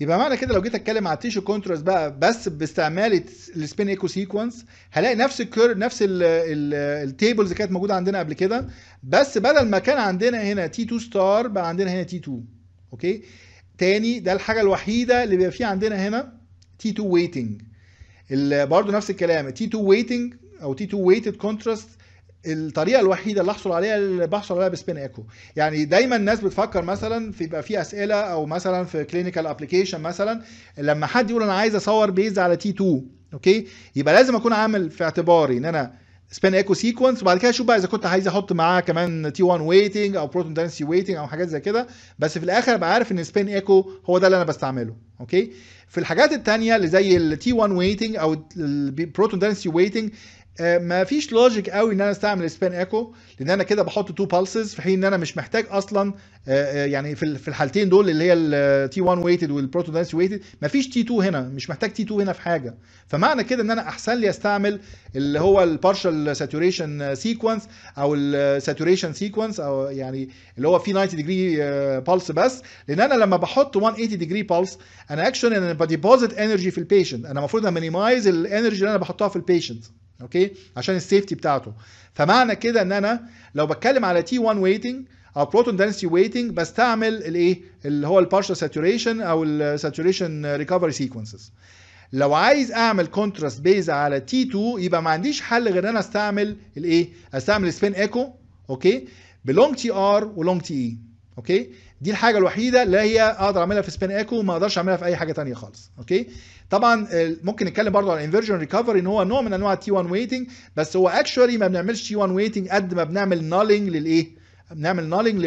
يبقى معنى كده لو جيت اتكلم على التيشو كونتراست بقى بس باستعمال السبين ايكو سيكونس هلاقي نفس الكير نفس التيبلز اللي كانت موجوده عندنا قبل كده بس بدل ما كان عندنا هنا تي 2 ستار بقى عندنا هنا تي 2 اوكي تاني ده الحاجه الوحيده اللي بيبقى فيه عندنا هنا تي 2 ويتنج برضه نفس الكلام تي 2 ويتنج او تي 2 ويتد كونتراست الطريقه الوحيده اللي احصل عليها اللي بحصل عليها بسبين ايكو يعني دايما الناس بتفكر مثلا في يبقى في اسئله او مثلا في كلينيكال ابلكيشن مثلا لما حد يقول انا عايز اصور بيز على تي 2 اوكي يبقى لازم اكون عامل في اعتباري ان انا سبين ايكو سيكونس وبعد كده اشوف بقى اذا كنت عايز احط معاه كمان تي 1 ويتنج او بروتون دنسي ويتنج او حاجات زي كده بس في الاخر ابقى عارف ان سبين ايكو هو ده اللي انا بستعمله اوكي في الحاجات التانية اللي زي التي 1 ويتنج او البروتون دنسي ويتنج ما فيش لوجيك قوي ان انا استعمل سبين ايكو لان انا كده بحط تو بالسز في حين ان انا مش محتاج اصلا يعني في في الحالتين دول اللي هي التي 1 ويتد والبروتون دانس ويتد ما فيش تي 2 هنا مش محتاج تي 2 هنا في حاجه فمعنى كده ان انا احسن لي استعمل اللي هو البارشال ساتوريشن سيكونس او الساتوريشن سيكونس او يعني اللي هو فيه 90 ديجري بالس بس لان انا لما بحط 180 ديجري بالس انا اكشن انا بديبوزيت انرجي في البيشنت انا المفروض امينيمايز الانرجي اللي انا بحطها في البيشنت اوكي عشان السيفتي بتاعته فمعنى كده ان انا لو بتكلم على تي 1 ويتنج او بروتون دنسيتي ويتنج بستعمل الايه اللي هو البارشال ساتوريشن او الساتوريشن ريكفري سيكونسز لو عايز اعمل كونتراست بيز على تي 2 يبقى ما عنديش حل غير ان انا استعمل الايه استعمل سبين ايكو اوكي بلونج تي ار ولونج تي اي اوكي دي الحاجه الوحيده اللي هي اقدر اعملها في سبين ايكو وما اقدرش اعملها في اي حاجه تانية خالص اوكي طبعا ممكن نتكلم برضه على انفيرجن ريكفري ان هو نوع من انواع التي 1 ويتنج بس هو اكشولي ما بنعملش تي 1 ويتنج قد ما بنعمل نالينج للايه بنعمل نالينج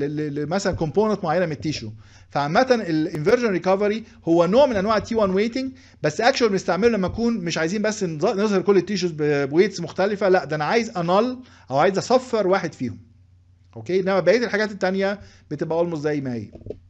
مثلا كومبوننت معينه من التيشو فعامه الانفيرجن ريكفري هو نوع من انواع التي 1 ويتنج بس اكشولي بنستعمله لما نكون مش عايزين بس نظهر كل التيشوز بويتس مختلفه لا ده انا عايز انال او عايز اصفر واحد فيهم اوكي انما بقيه الحاجات التانية بتبقى اولموست زي ما هي